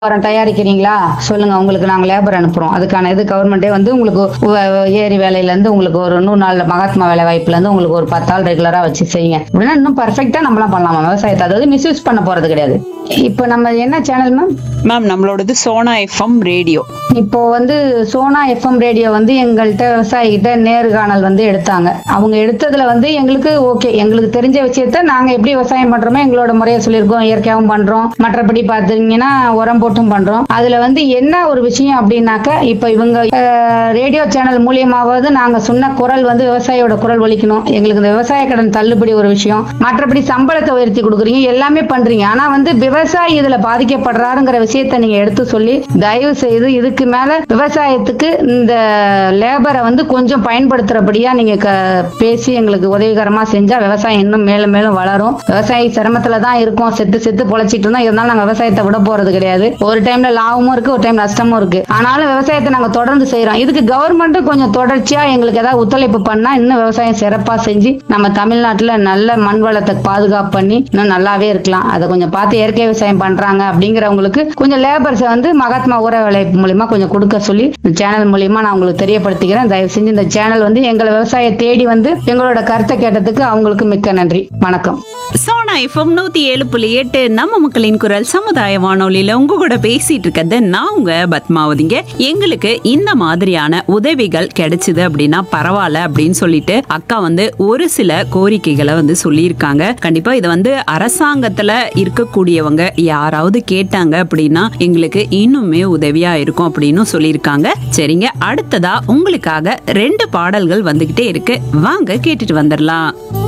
உரம் தயாரிக்கிறீங்களா சொல்லுங்க உங்களுக்கு நாங்க லேபர் அனுப்புறோம் அதுக்கான இது கவர்மெண்டே வந்து உங்களுக்கு உ- ஏரி வேலையில இருந்து உங்களுக்கு ஒரு நூறு நாள் மகாத்மா வேலை வாய்ப்புல இருந்து உங்களுக்கு ஒரு பத்து ஆள் ரெகுலரா வச்சு செய்யுங்க அப்படின்னா இன்னும் பர்ஃபெக்டா நம்மளாம் பண்ணலாமா விவசாயத்தை அதாவது மிஸ்யூஸ் பண்ண போறது கிடையாது இப்போ நம்ம என்ன சேனல் மேம் மேம் நம்மளோடது சோனா எஃப்எம் ரேடியோ இப்போ வந்து சோனா எஃப்எம் ரேடியோ வந்து எங்கள்கிட்ட விவசாயிகிட்ட நேர்காணல் வந்து எடுத்தாங்க அவங்க எடுத்ததுல வந்து எங்களுக்கு ஓகே எங்களுக்கு தெரிஞ்ச விஷயத்த நாங்க எப்படி விவசாயம் பண்றோமோ எங்களோட முறையை சொல்லியிருக்கோம் இயற்கையாகவும் பண்றோம் மற்றபடி பாத்தீங்கன்னா உரம் போட்டும் பண்றோம் அதுல வந்து என்ன ஒரு விஷயம் அப்படின்னாக்க இப்போ இவங்க ரேடியோ சேனல் மூலியமாவது நாங்க சொன்ன குரல் வந்து விவசாயியோட குரல் ஒலிக்கணும் எங்களுக்கு இந்த விவசாய கடன் தள்ளுபடி ஒரு விஷயம் மற்றபடி சம்பளத்தை உயர்த்தி கொடுக்குறீங்க எல்லாமே பண்றீங்க ஆனா வந்து விவசாயி இதுல பாதிக்கப்படுறாருங்கிற விஷயத்த நீங்க எடுத்து சொல்லி தயவு செய்து இதுக்கு மேல விவசாயத்துக்கு இந்த லேபரை வந்து கொஞ்சம் பயன்படுத்துறபடியா நீங்க க- பேசி எங்களுக்கு உதவிகரமா செஞ்சா விவசாயம் இன்னும் மேலும் மேலும் வளரும் விவசாயி சிரமத்துல தான் இருக்கும் செத்து செத்து பொழைச்சிட்டு இருந்தா இருந்தாலும் நாங்க விவசாயத்தை விட போறது கிடையாது ஒரு டைம்ல லாபமும் இருக்கு ஒரு டைம் நஷ்டமும் இருக்கு ஆனாலும் விவசாயத்தை நாங்க தொடர்ந்து செய்யறோம் இதுக்கு கவர்மெண்ட்டும் கொஞ்சம் தொடர்ச்சியா எங்களுக்கு ஏதாவது ஒத்துழைப்பு பண்ணா இன்னும் விவசாயம் சிறப்பா செஞ்சு நம்ம தமிழ்நாட்டுல நல்ல மண் வளத்தை பாதுகாப்பு பண்ணி இன்னும் நல்லாவே இருக்கலாம் அதை கொஞ்சம் பார்த்து இயற்கை விவசாயம் பண்றாங்க அப்படிங்கிறவங்களுக்கு கொஞ்சம் லேபர்ஸை வந்து மகாத்மா ஊர விளைவிப்பு மூலியமா கொஞ்சம் கொடுக்க சொல்லி இந்த சேனல் மூலியமா நான் உங்களுக்கு தெரியப்படுத்திக்கிறேன் தயவு செஞ்சு இந்த சேனல் வந்து எங்களை விவசாய தேடி வந்து எங்களோட கருத்தை கேட்டதுக்கு அவங்களுக்கு மிக்க நன்றி வணக்கம் சோனா எஃப்எம் நூத்தி ஏழு புள்ளி எட்டு நம்ம மக்களின் குரல் சமுதாய வானொலியில உங்க கூட பேசிட்டு இருக்கிறது நான் உங்க பத்மாவதிங்க எங்களுக்கு இந்த மாதிரியான உதவிகள் கிடைச்சது அப்படின்னா பரவாயில்ல அப்படின்னு சொல்லிட்டு அக்கா வந்து ஒரு சில கோரிக்கைகளை வந்து சொல்லியிருக்காங்க கண்டிப்பா இதை வந்து அரசாங்கத்துல இருக்கக்கூடியவங்க யாராவது கேட்டாங்க அப்படின்னா எங்களுக்கு இன்னுமே உதவியா இருக்கும் அப்படின்னு சொல்லியிருக்காங்க சரிங்க அடுத்ததா உங்களுக்காக ரெண்டு பாடல்கள் வந்துகிட்டே இருக்கு வாங்க கேட்டுட்டு வந்துடலாம்